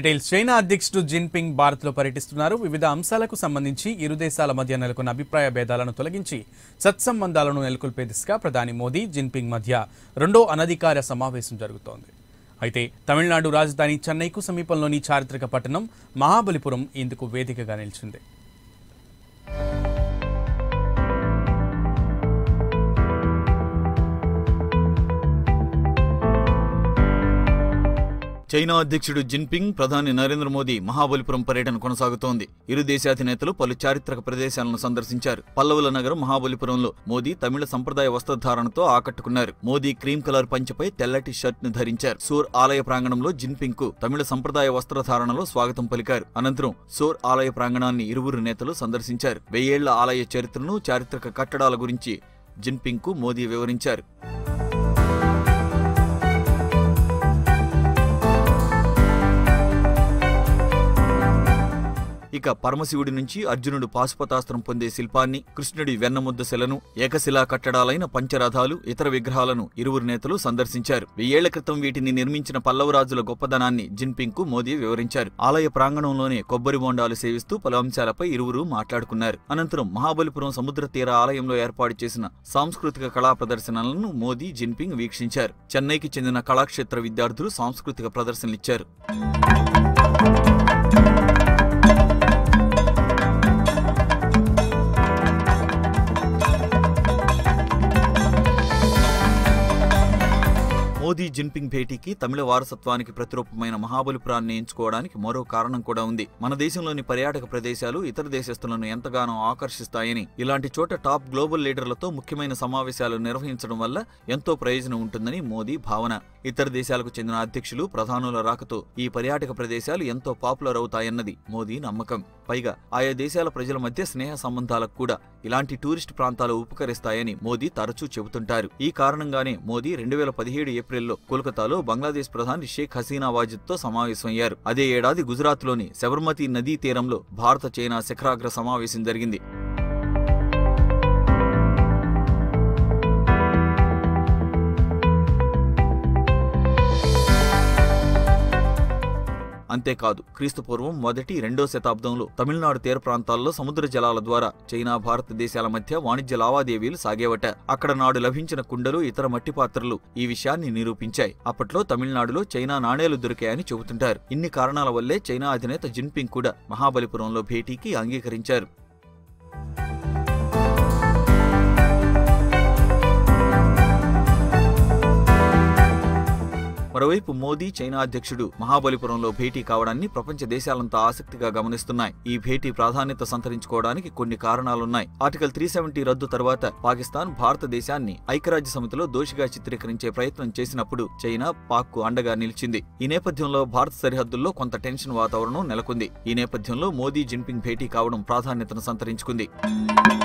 details China అధ్యక్షుడు Jinping భారత్లో పర్యటిస్తున్నారు వివిధ అంశాలకు సంబంధించి ఇరు దేశాల మధ్య నెలకొన్న అభిప్రాయ భేదాలను తొలగించి సత్సంబంధాలను నెలకొల్పే దిశగా ప్రధాని మోదీ జిన్పింగ్ మధ్య రెండో అనధికార సమావేశం జరుగుతోంది అయితే తమిళనాడు రాజధాని చెన్నైకు సమీపంలోని చారిత్రక పట్టణం మహాబలిపురం ఇందుకు వేదికగా నిలిచింది చైనా అధ్యక్షుడు జిన్పింగ్ ప్రధాని నరేంద్ర మోదీ మహాబలిపురం పర్యటన కొనసాగుతోంది ఇరు దేశాధినేతలు పలు చారిత్రక ప్రదేశాలను సందర్శించారు పల్లవుల నగరం మహాబలిపురంలో మోదీ తమిళ సంప్రదాయ వస్త్రధారణతో ఆకట్టుకున్నారు మోదీ క్రీమ్ కలర్ పంచపై తెల్లటి షర్ట్ ను ధరించారు సోర్ ఆలయ ప్రాంగణంలో జిన్పింగ్ కు తమిళ సంప్రదాయ వస్త్రధారణలో స్వాగతం పలికారు అనంతరం సోర్ ఆలయ ప్రాంగణాన్ని ఇరువురు నేతలు సందర్శించారు వెయ్యేళ్ల ఆలయ చరిత్రను చారిత్రక కట్టడాల గురించి జిన్పింగ్ కు మోదీ వివరించారు ఇక పరమశివుడి నుంచి అర్జునుడు పాశుపతాస్త్రం పొందే శిల్పాన్ని కృష్ణుడి వెన్నముద్ద శిలను ఏకశిలా కట్టడాలైన పంచరథాలు ఇతర విగ్రహాలను ఇరువురు నేతలు సందర్శించారు వెయ్యేళ్ల క్రితం వీటిని నిర్మించిన పల్లవరాజుల గొప్పదనాన్ని జిన్పింగ్ కు మోదీ వివరించారు ఆలయ ప్రాంగణంలోనే కొబ్బరి బొండాలు సేవిస్తూ పలు అంశాలపై ఇరువురు మాట్లాడుకున్నారు అనంతరం మహాబలిపురం సముద్ర తీర ఆలయంలో ఏర్పాటు చేసిన సాంస్కృతిక కళా ప్రదర్శనలను మోదీ జిన్పింగ్ వీక్షించారు చెన్నైకి చెందిన కళాక్షేత్ర విద్యార్థులు సాంస్కృతిక ప్రదర్శనలిచ్చారు మోదీ జిన్పింగ్ భేటీకి తమిళ వారసత్వానికి ప్రతిరూపమైన మహాబలిపురాన్ని ఎంచుకోవడానికి మరో కారణం కూడా ఉంది మన దేశంలోని పర్యాటక ప్రదేశాలు ఇతర దేశస్తులను ఎంతగానో ఆకర్షిస్తాయని ఇలాంటి చోట టాప్ గ్లోబల్ లీడర్లతో ముఖ్యమైన సమావేశాలు నిర్వహించడం వల్ల ఎంతో ప్రయోజనం ఉంటుందని మోదీ భావన ఇతర దేశాలకు చెందిన అధ్యక్షులు ప్రధానుల రాకతో ఈ పర్యాటక ప్రదేశాలు ఎంతో పాపులర్ అవుతాయన్నది మోదీ నమ్మకం పైగా ఆయా దేశాల ప్రజల మధ్య స్నేహ సంబంధాలకు కూడా ఇలాంటి టూరిస్ట్ ప్రాంతాలు ఉపకరిస్తాయని మోదీ తరచూ చెబుతుంటారు ఈ కారణంగానే మోదీ రెండు వేల పదిహేడు ఏప్రిల్లో కోల్కతాలో బంగ్లాదేశ్ ప్రధాని షేక్ హసీనా వాజిద్తో సమావేశమయ్యారు అదే ఏడాది గుజరాత్లోని శబర్మతి నదీ తీరంలో భారత చైనా శిఖరాగ్ర సమావేశం జరిగింది అంతేకాదు క్రీస్తుపూర్వం మొదటి రెండో శతాబ్దంలో తమిళనాడు తీర ప్రాంతాల్లో సముద్ర జలాల ద్వారా చైనా భారతదేశాల మధ్య వాణిజ్య లావాదేవీలు సాగేవట అక్కడ నాడు లభించిన కుండలు ఇతర మట్టి పాత్రలు ఈ విషయాన్ని నిరూపించాయి అప్పట్లో తమిళనాడులో చైనా నాణేలు దొరికాయని చెబుతుంటారు ఇన్ని కారణాల వల్లే చైనా అధినేత జిన్పింగ్ కూడా మహాబలిపురంలో భేటీకి అంగీకరించారు మరోవైపు మోదీ చైనా అధ్యక్షుడు మహాబలిపురంలో భేటీ కావడాన్ని ప్రపంచ దేశాలంతా ఆసక్తిగా గమనిస్తున్నాయి ఈ భేటీ ప్రాధాన్యత సంతరించుకోవడానికి కొన్ని కారణాలున్నాయి ఆర్టికల్ త్రీ సెవెంటీ రద్దు తర్వాత పాకిస్తాన్ భారతదేశాన్ని ఐక్యరాజ్య సమితిలో దోషిగా చిత్రీకరించే ప్రయత్నం చేసినప్పుడు చైనా పాక్ కు అండగా నిలిచింది ఈ నేపథ్యంలో భారత్ సరిహద్దుల్లో కొంత టెన్షన్ వాతావరణం నెలకొంది ఈ నేపథ్యంలో మోదీ జిన్పింగ్ భేటీ కావడం ప్రాధాన్యతను సంతరించుకుంది